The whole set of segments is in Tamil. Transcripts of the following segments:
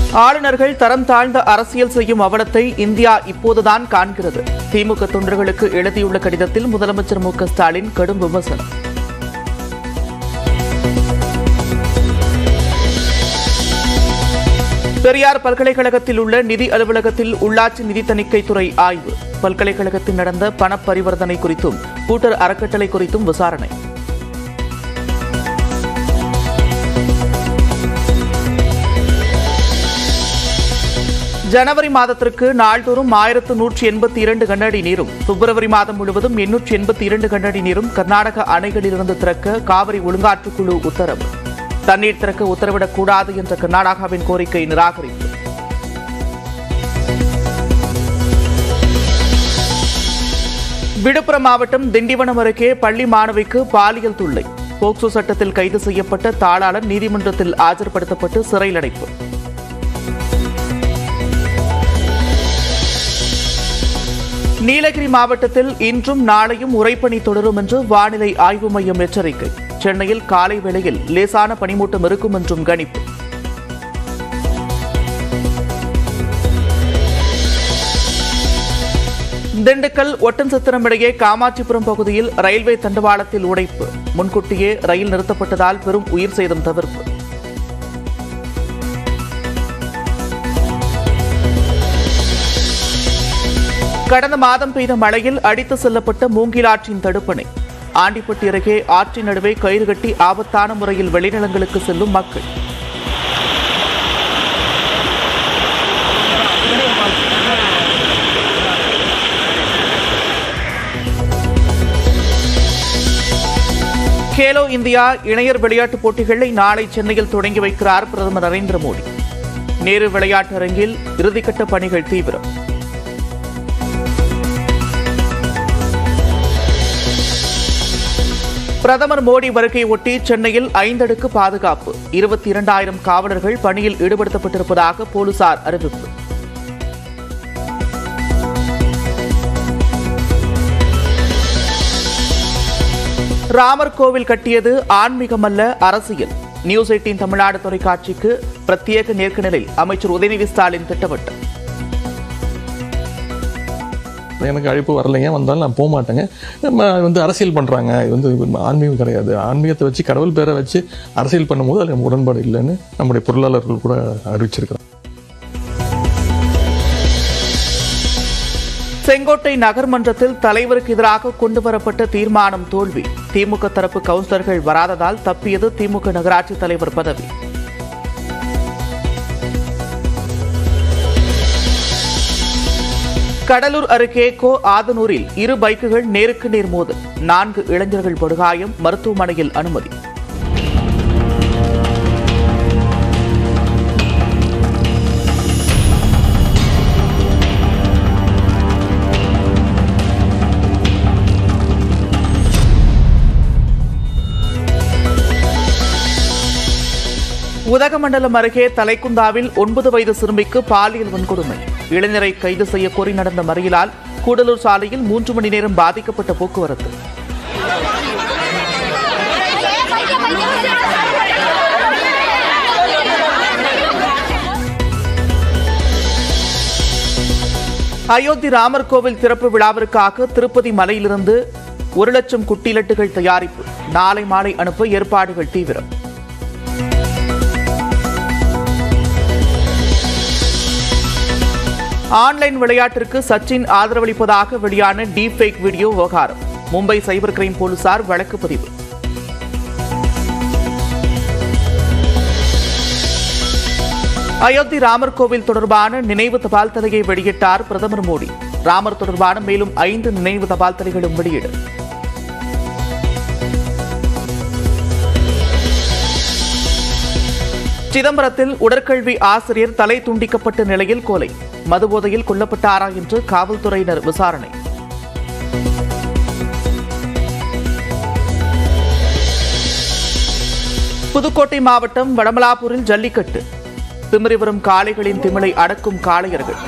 ஆளுநர்கள் தரம் தாழ்ந்த அரசியல் செய்யும் அவலத்தை இந்தியா இப்போதுதான் காண்கிறது திமுக தொண்டர்களுக்கு எழுதியுள்ள கடிதத்தில் முதலமைச்சர் மு க ஸ்டாலின் கடும் விமர்சனம் பெரியார் பல்கலைக்கழகத்தில் உள்ள நிதி அலுவலகத்தில் உள்ளாட்சி நிதி தணிக்கை துறை ஆய்வு பல்கலைக்கழகத்தில் நடந்த பண பரிவர்த்தனை குறித்தும் கூட்டர் அறக்கட்டளை குறித்தும் விசாரணை ஜனவரி மாதத்திற்கு நாள்தோறும் ஆயிரத்து நூற்றி எண்பத்தி இரண்டு கனஅடி நீரும் பிப்ரவரி மாதம் முழுவதும் எண்ணூற்றி எண்பத்தி இரண்டு கனஅடி நீரும் கர்நாடக அணைகளிலிருந்து திறக்க காவிரி ஒழுங்காற்றுக்குழு உத்தரவு தண்ணீர் திறக்க உத்தரவிடக்கூடாது என்ற கர்நாடகாவின் கோரிக்கை நிராகரிப்பு விழுப்புரம் மாவட்டம் திண்டிவனம் அருகே பள்ளி மாணவிக்கு பாலியல் தொல்லை போக்சோ சட்டத்தில் கைது செய்யப்பட்ட தாளாளர் நீதிமன்றத்தில் ஆஜர்படுத்தப்பட்டு சிறையில் அடைப்பு நீலகிரி மாவட்டத்தில் இன்றும் நாளையும் உறைபனி தொடரும் என்று வானிலை ஆய்வு மையம் எச்சரிக்கை சென்னையில் காலை வேளையில் லேசான பனிமூட்டம் இருக்கும் என்றும் கணிப்பு திண்டுக்கல் ஒட்டன்சத்திரம் இடையே காமாட்சிபுரம் பகுதியில் ரயில்வே தண்டவாளத்தில் உடைப்பு முன்கூட்டியே ரயில் நிறுத்தப்பட்டதால் பெரும் உயிர் சேதம் தவிர்ப்பு கடந்த மாதம் பெய்த மழையில் அடித்து செல்லப்பட்ட மூங்கிலாற்றின் தடுப்பணை ஆண்டிப்பட்டி அருகே ஆற்றின் நடுவே கயிறு கட்டி ஆபத்தான முறையில் வெளிநிலங்களுக்கு செல்லும் மக்கள் கேலோ இந்தியா இணையர் விளையாட்டுப் போட்டிகளை நாளை சென்னையில் தொடங்கி வைக்கிறார் பிரதமர் நரேந்திர மோடி நேரு விளையாட்டு அரங்கில் இறுதிக்கட்ட பணிகள் தீவிரம் பிரதமர் மோடி வருகை ஒட்டி சென்னையில் ஐந்தடுக்கு பாதுகாப்பு இருபத்தி இரண்டாயிரம் காவலர்கள் பணியில் ஈடுபடுத்தப்பட்டிருப்பதாக போலீசார் அறிவிப்பு ராமர் கோவில் கட்டியது ஆன்மீகம் அல்ல அரசியல் நியூஸ் எயிட்டின் தமிழ்நாடு தொலைக்காட்சிக்கு பிரத்யேக நேர்காணலில் அமைச்சர் உதயநிதி ஸ்டாலின் திட்டவட்டம் எனக்கு அழைப்பு வரலைங்க வந்தாலும் நான் போக மாட்டேங்க நம்ம வந்து அரசியல் பண்ணுறாங்க இது வந்து ஆன்மீகம் கிடையாது ஆன்மீகத்தை வச்சு கடவுள் பேரை வச்சு அரசியல் பண்ணும்போது அதில் நமக்கு உடன்பாடு இல்லைன்னு நம்முடைய பொருளாளர்கள் கூட அறிவிச்சிருக்கிறோம் செங்கோட்டை நகர்மன்றத்தில் தலைவருக்கு எதிராக கொண்டுவரப்பட்ட தீர்மானம் தோல்வி திமுக தரப்பு கவுன்சிலர்கள் வராததால் தப்பியது திமுக நகராட்சி தலைவர் பதவி கடலூர் அருகே கோ ஆதனூரில் இரு பைக்குகள் நேருக்கு நேர் மோதல் நான்கு இளைஞர்கள் படுகாயம் மருத்துவமனையில் அனுமதி உதகமண்டலம் அருகே தலைக்குந்தாவில் ஒன்பது வயது சிறுமிக்கு பாலியல் வன்கொடுமை இளைஞரை கைது செய்ய கோரி நடந்த மறியலால் கூடலூர் சாலையில் மூன்று மணி நேரம் பாதிக்கப்பட்ட போக்குவரத்து அயோத்தி ராமர் கோவில் திறப்பு விழாவிற்காக திருப்பதி மலையிலிருந்து ஒரு லட்சம் குட்டிலட்டுகள் தயாரிப்பு நாளை மாலை அனுப்ப ஏற்பாடுகள் தீவிரம் ஆன்லைன் விளையாட்டிற்கு சச்சின் ஆதரவளிப்பதாக வெளியான டீப் ஃபேக் வீடியோ விவகாரம் மும்பை சைபர் கிரைம் போலீசார் வழக்கு பதிவு அயோத்தி ராமர் கோவில் தொடர்பான நினைவு தபால் தலையை வெளியிட்டார் பிரதமர் மோடி ராமர் தொடர்பான மேலும் ஐந்து நினைவு தபால் தலைகளும் வெளியீடு சிதம்பரத்தில் உடற்கல்வி ஆசிரியர் தலை துண்டிக்கப்பட்ட நிலையில் கொலை மதுபோதையில் கொல்லப்பட்டாரா என்று காவல்துறையினர் விசாரணை புதுக்கோட்டை மாவட்டம் வடமலாபூரில் ஜல்லிக்கட்டு திமிரிவரும் காளைகளின் திமிலை அடக்கும் காளையர்கள்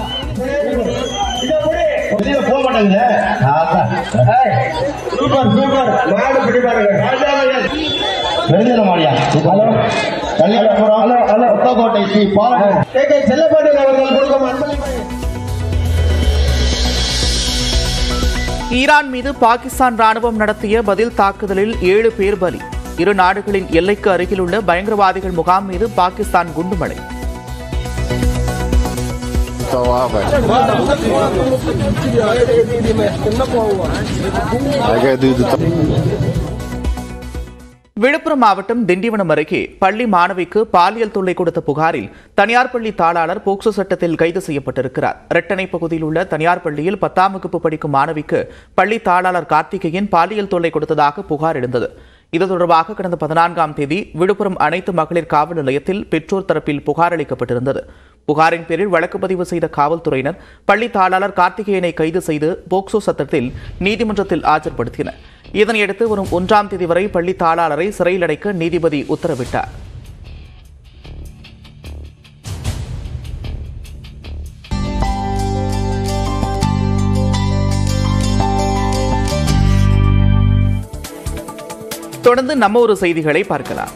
வெளியில போக மாட்டாங்க சூப்பர் சூப்பர் மாடு பிடி பாருங்க ராஜா நெருங்கின மாடியா hello Kalyanapuram Othakottai Shri Balan K K Chellapandian அவர்கள் கொடுக்கும் அன்பளிப்பை ஈரான் மீது பாகிஸ்தான் ராணுவம் நடத்திய பதில் தாக்குதலில் ஏழு பேர் பலி இரு நாடுகளின் எல்லைக்கு அருகிலுள்ள பயங்கரவாதிகள் முகாம் மீது பாகிஸ்தான் குண்டுமழை விழுப்புரம் மாவட்டம் திண்டிவனம் அருகே பள்ளி மாணவிக்கு பாலியல் தொல்லை கொடுத்த புகாரில் தனியார் பள்ளி தாளாளர் போக்சோ சட்டத்தில் கைது செய்யப்பட்டிருக்கிறார் ரெட்டனை பகுதியில் உள்ள தனியார் பள்ளியில் பத்தாம் வகுப்பு படிக்கும் மாணவிக்கு பள்ளி தாளாளர் கார்த்திகேயன் பாலியல் தொல்லை கொடுத்ததாக புகார் எழுந்தது இது தொடர்பாக கடந்த பதினான்காம் தேதி விழுப்புரம் அனைத்து மகளிர் காவல் நிலையத்தில் பெற்றோர் தரப்பில் புகார் அளிக்கப்பட்டிருந்தது புகாரின் பேரில் வழக்கு பதிவு செய்த காவல்துறையினர் பள்ளி தாளாளர் கார்த்திகேயனை கைது செய்து போக்சோ சட்டத்தில் நீதிமன்றத்தில் ஆஜர்படுத்தினர் இதனையடுத்து வரும் ஒன்றாம் தேதி வரை பள்ளி தாளாளரை சிறையில் அடைக்க நீதிபதி உத்தரவிட்டார் தொடர்ந்து நம்ம ஒரு செய்திகளை பார்க்கலாம்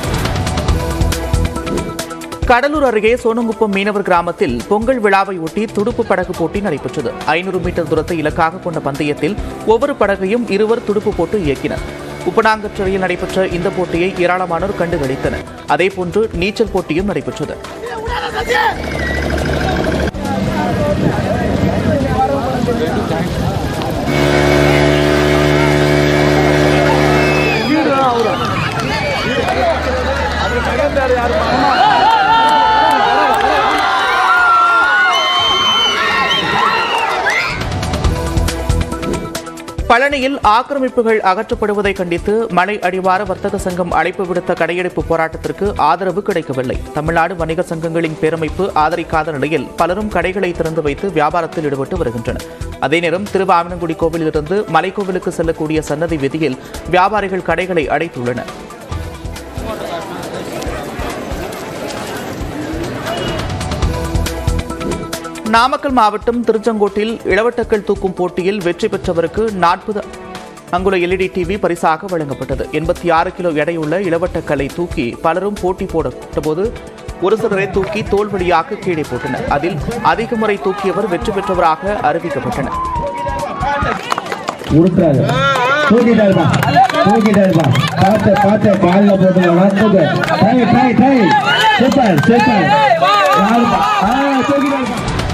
கடலூர் அருகே சோனங்குப்பம் மீனவர் கிராமத்தில் பொங்கல் விழாவை ஒட்டி துடுப்பு படகு போட்டி நடைபெற்றது ஐநூறு மீட்டர் தூரத்தை இலக்காக கொண்ட பந்தயத்தில் ஒவ்வொரு படகையும் இருவர் துடுப்பு போட்டு இயக்கினர் உப்பனாங்கற்றறையில் நடைபெற்ற இந்த போட்டியை ஏராளமானோர் கண்டுகளித்தனர் அதேபோன்று நீச்சல் போட்டியும் நடைபெற்றது பழனியில் ஆக்கிரமிப்புகள் அகற்றப்படுவதை கண்டித்து மலை அடிவார வர்த்தக சங்கம் அழைப்பு விடுத்த கடையெடுப்பு போராட்டத்திற்கு ஆதரவு கிடைக்கவில்லை தமிழ்நாடு வணிக சங்கங்களின் பேரமைப்பு ஆதரிக்காத நிலையில் பலரும் கடைகளை திறந்து வைத்து வியாபாரத்தில் ஈடுபட்டு வருகின்றனர் அதே நேரம் திருவாமினங்குடி கோவிலிலிருந்து மலைக்கோவிலுக்கு செல்லக்கூடிய சன்னதி வீதியில் வியாபாரிகள் கடைகளை அடைத்துள்ளனர் நாமக்கல் மாவட்டம் திருச்செங்கோட்டில் இளவட்டக்கல் தூக்கும் போட்டியில் வெற்றி பெற்றவருக்கு நாற்பது அங்குல எல்இடி டிவி பரிசாக வழங்கப்பட்டது எண்பத்தி ஆறு கிலோ எடையுள்ள இளவட்டக்கல்லை தூக்கி பலரும் போட்டி போட்டபோது ஒரு சிலரை தூக்கி தோல் வழியாக கீழே போட்டனர் அதில் அதிக முறை தூக்கியவர் வெற்றி பெற்றவராக அறிவிக்கப்பட்டனர் உருட்டுறாரு தூக்கிட்டா இருப்பா தூக்கிட்டா இருப்பா பார்த்து பார்த்து காலில் போட்டு தூக்கு டை டை டை சூப்பர் சூப்பர் யாருப்பா ஆ தூக்கிட்டா இருப்பா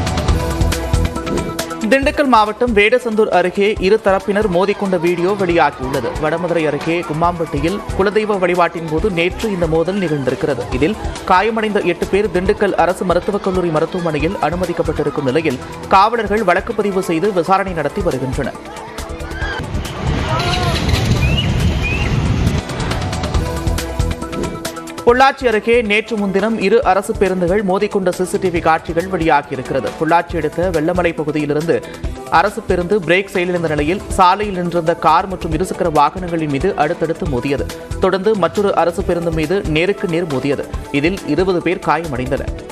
திண்டுக்கல் மாவட்டம் வேடசந்தூர் அருகே இரு தரப்பினர் மோதிக்கொண்ட வீடியோ வெளியாகியுள்ளது வடமதுரை அருகே கும்மாம்பட்டியில் குலதெய்வ வழிபாட்டின் போது நேற்று இந்த மோதல் நிகழ்ந்திருக்கிறது இதில் காயமடைந்த எட்டு பேர் திண்டுக்கல் அரசு மருத்துவக் கல்லூரி மருத்துவமனையில் அனுமதிக்கப்பட்டிருக்கும் நிலையில் காவலர்கள் வழக்கு பதிவு செய்து விசாரணை நடத்தி வருகின்றனர் பொள்ளாச்சி அருகே நேற்று முன்தினம் இரு அரசு பேருந்துகள் மோதிக்கொண்ட சிசிடிவி காட்சிகள் வெளியாகியிருக்கிறது பொள்ளாச்சி அடுத்த வெள்ளமலை பகுதியிலிருந்து அரசு பேருந்து பிரேக் செயலிழந்த நிலையில் சாலையில் நின்றிருந்த கார் மற்றும் இருசக்கர வாகனங்களின் மீது அடுத்தடுத்து மோதியது தொடர்ந்து மற்றொரு அரசு பேருந்து மீது நேருக்கு நேர் மோதியது இதில் இருபது பேர் காயமடைந்தனர்